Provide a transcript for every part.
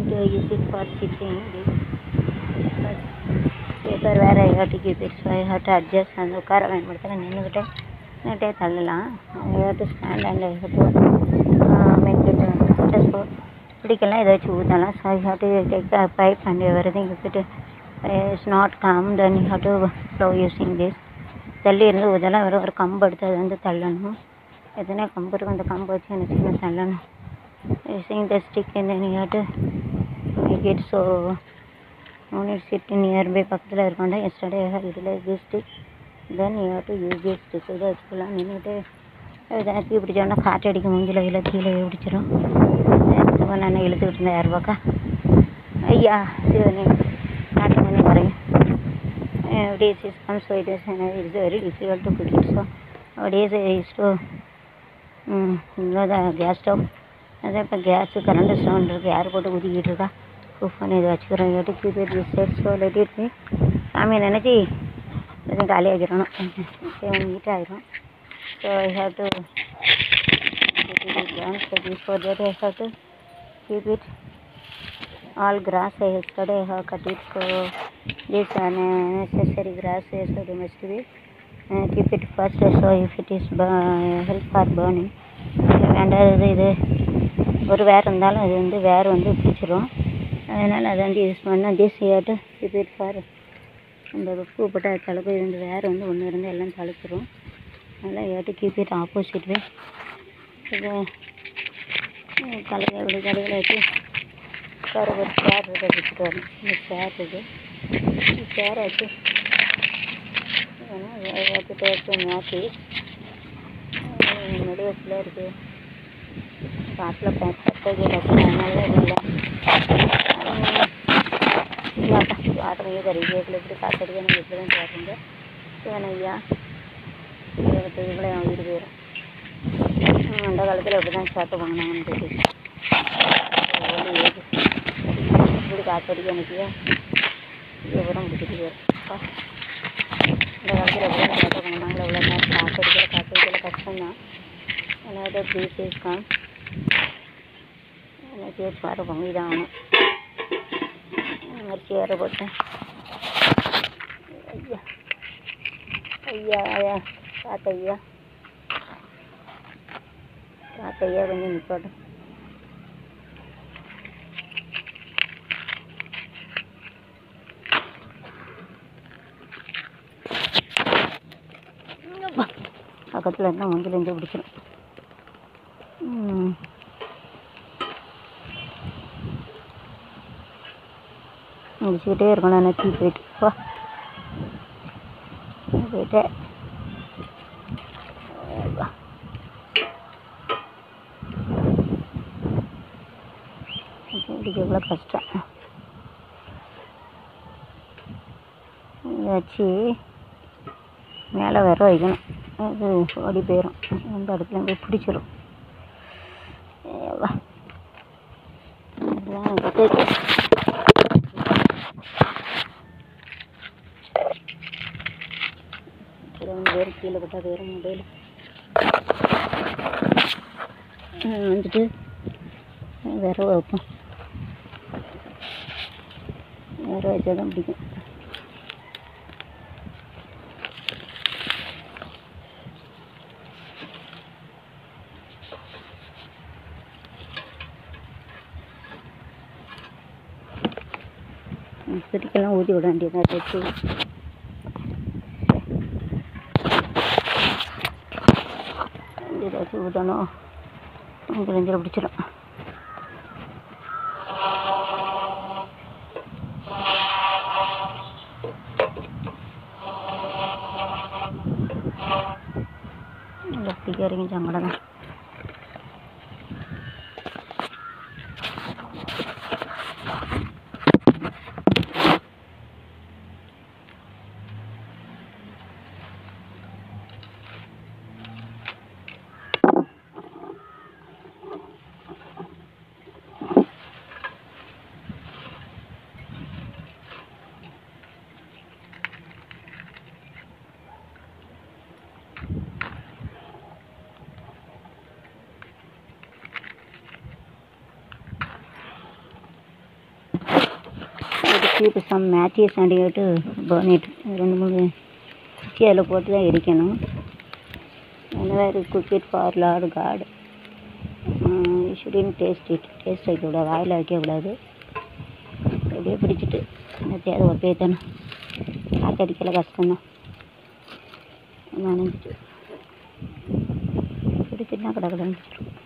need to use it for sitting. But paper வேறு I have to keep it, so I have to adjust அந்த உட்கார பயன்படுத்தல நின்றுக்கிட்டே நின்றுட்டே தள்ளலாம் I have to stand and I have to uh, make it uh, so பிடிக்கலாம் இதை வச்சு ஊற்றலாம் so I have to take a pipe and everything if it is not calm then you have to flow using this தள்ளி இருந்து ஊற்றலாம் வெறும் ஒரு கம்பு எடுத்து அது வந்து தள்ளணும் எத்தனை கம்பு இருக்கும் அந்த கம்பு வச்சு என்ன செய்யணும் தள்ளணும் using the stick and then you have to make it so no need sit nearby பக்கத்தில் இருக்கோண்டா yesterday I have utilized this stick then you have to use this stick இதை வச்சுக்கலாம் நின்றுட்டு எதனா தீ பிடிச்சோன்னா காற்று அடிக்க மூஞ்சில் இல்லை கீழே பிடிச்சிரும் சும்மா நான் இழுத்துக்கிட்டு இருந்தேன் யார் பக்கம் ஐயா சிவனே நாட்டு மணி வரையும் days is come so it is and it is very difficult to cook it so nowadays I used to um, know the gas stove அதான் இப்போ கேஸு கரண்ட் ஸ்டவ் இருக்குது யார் போட்டு ஊற்றிக்கிட்டு இருக்கா குக் பண்ணி இதை வச்சுக்கிறோம் இல்லாட்டி keep it this side so let it me சாமி நினச்சி எதுவும் காலி ஆக்கிடணும் செவன் ஹீட் ஆகிரும் so I have to so before that I have to keep it all grass I yesterday I have cut it so this unnecessary grass is so they must be uh, keep it first so if it is bur- help for burning வேண்டாதது இது ஒரு வேர் இருந்தாலும் அது வந்து வேர் வந்து பிடிச்சிரும் அதனால் அதை வந்து யூஸ் பண்ணால் திஸ் ஏட்டு கீப் இட் ஃபார் அந்த உப்பு போட்டு அது தழுப்பு இது வந்து வேர் வந்து ஒன்று இருந்து எல்லாம் தழுத்துரும் அதனால் ஏட்டு கீப் இட் ஆப்போசிட் வே இது தலையை இப்படி கடையில் வச்சு உட்கார ஒரு சேர் இதை வச்சுட்டு வரணும் இந்த சேர் இது இந்த சேரை வச்சு வச்சுட்டு வச்சு மாற்றி நடுவே ஃபுல்லாக இருக்குது காட்டில் பத்தகையில் அதனால இல்லை வாட்டரையே கறிவேப்பில் இப்படி காத்தடிக்க நீங்கள் இப்படி தான் பாருங்க சிவன் ஐயா இருபத்தி இவ்வளோ என் உயிர் போயிடும் அந்த காலத்தில் இப்படி தான் சாப்பிட்டு வாங்கினாங்கன்னு தெரியுது ஒலி ஏது இப்படி காத்தடிக்க எனக்கு இவ்வளோ முடிச்சுட்டு போயிடும் அப்பா இந்த காலத்தில் எப்படி தான் சாப்பிட்டு வாங்கினாங்களோ எவ்வளோ நேரம் காத்தடிக்கல காத்தடிக்கல கஷ்டம்தான் அதாவது ப்ளீஸ் இருக்கான் எனக்கு பாரு பொங்கி தான் ஆகணும் மாதிரி சேர போட்டேன் ஐயா ஐயா ஐயா பார்த்தையா பார்த்தையா கொஞ்சம் நிற்பாட்டும் பக்கத்தில் இருந்தால் மஞ்சள் பிடிச்சிடும் ம் முடிச்சுக்கிட்டே இருக்கணும் நினச்சி போயிட்டு போ போயிட்டேன் பிடிக்க எவ்வளோ கஷ்டம் இதை வச்சு மேலே வர வைக்கணும் அது ஓடி போயிடும் எந்த இடத்துல போய் பிடிச்சிரும் ஏவா. இதுதான் எனக்கு தெரியும். இருபது பேர் கீழே போட்டால் வேறு மொபைல் வந்துட்டு வேற வைப்போம் வேற வச்சா தான் பிடிக்கும் செடிக்கெல்லாம் ஊற்றி விட வேண்டியதாக வச்சு ஏதாச்சும் ஊற்றணும் கிழிஞ்சிட பிடிச்சிடும் ലത്തിക്കറിയും ചങ്ങടന கீப் சம் மேட்சஸ் அண்டிட்டு பர்னிட் ரெண்டு மூணு குச்சி அதில் போட்டு தான் எரிக்கணும் வேறு cook it for Lord God ஷுடின் டேஸ்ட் இட் டேஸ்ட் வைக்கக்கூடாது வாயில் வைக்கக்கூடாது அப்படியே பிடிச்சிட்டு என்னத்தையாவது ஒரு பேத்தணும் காற்றடிக்கல கஷ்டம்தான் நனைஞ்சிட்டு பிடிச்சிட்டுனா கடை கடன்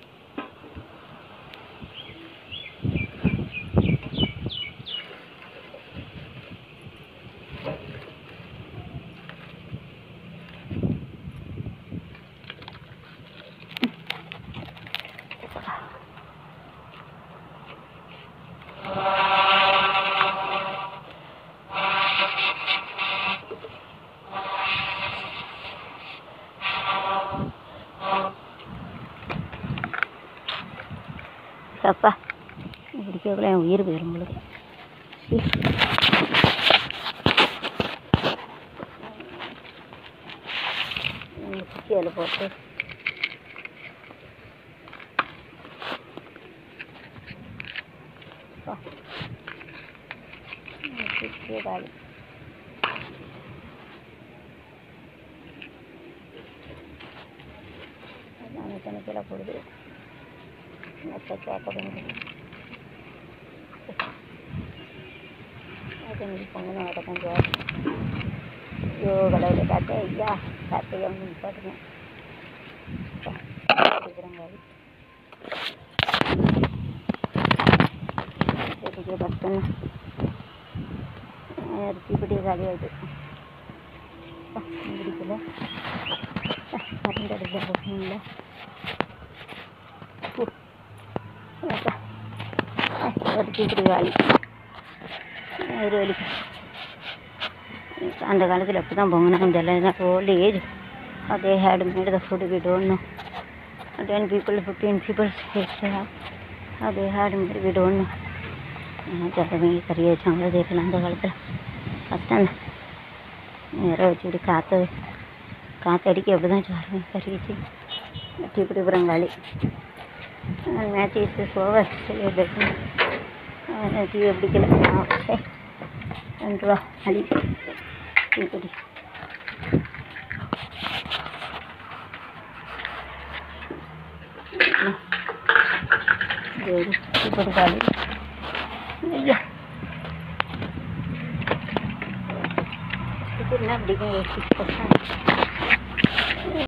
அப்பா பிடிக்கக்குள்ள என் உயிர் போயிடும் உங்களுக்கு குச்சி அதில் போட்டு அப்பா. குச்சியை காலி அதான் கணக்கில் போடுது மற்ற கேட்கறது அது நீ பொங்கல் நடக்கும் சார் ஐயோ கடவுளை காத்த ஐயா காத்தையா ஒன்று பாட்டுங்க பஸ்ஸுன்னு தீப்பெட்டி காலி ஆகுது பிடிக்கல மருந்து அடிக்கிற பசங்கள ஒரு தீப்பெட்டி காலி ஒரு வலி அந்த காலத்தில் எப்படி தான் பொங்கினாங்க தெரியல old age they had made the food we don't know 10 people 15 people how they had made we don't know திறமை கறி வச்சாங்களோ தெரியல அந்த காலத்தில் கஷ்டம் நேரம் வச்சுக்கிட்டு காற்று காற்றடிக்க எப்படி தான் சாருங்க கறி வச்சு தீப்பிடி புறங்காளி மேட்ச் இஸ் ஓவர் தீ பிடிக்கல ரெண்டு ரூபா அடி தீப்பிடி దేవుడు ఇప్పుడు కాదు అయ్యా ఇప్పుడు నా బిడ్డ వేసి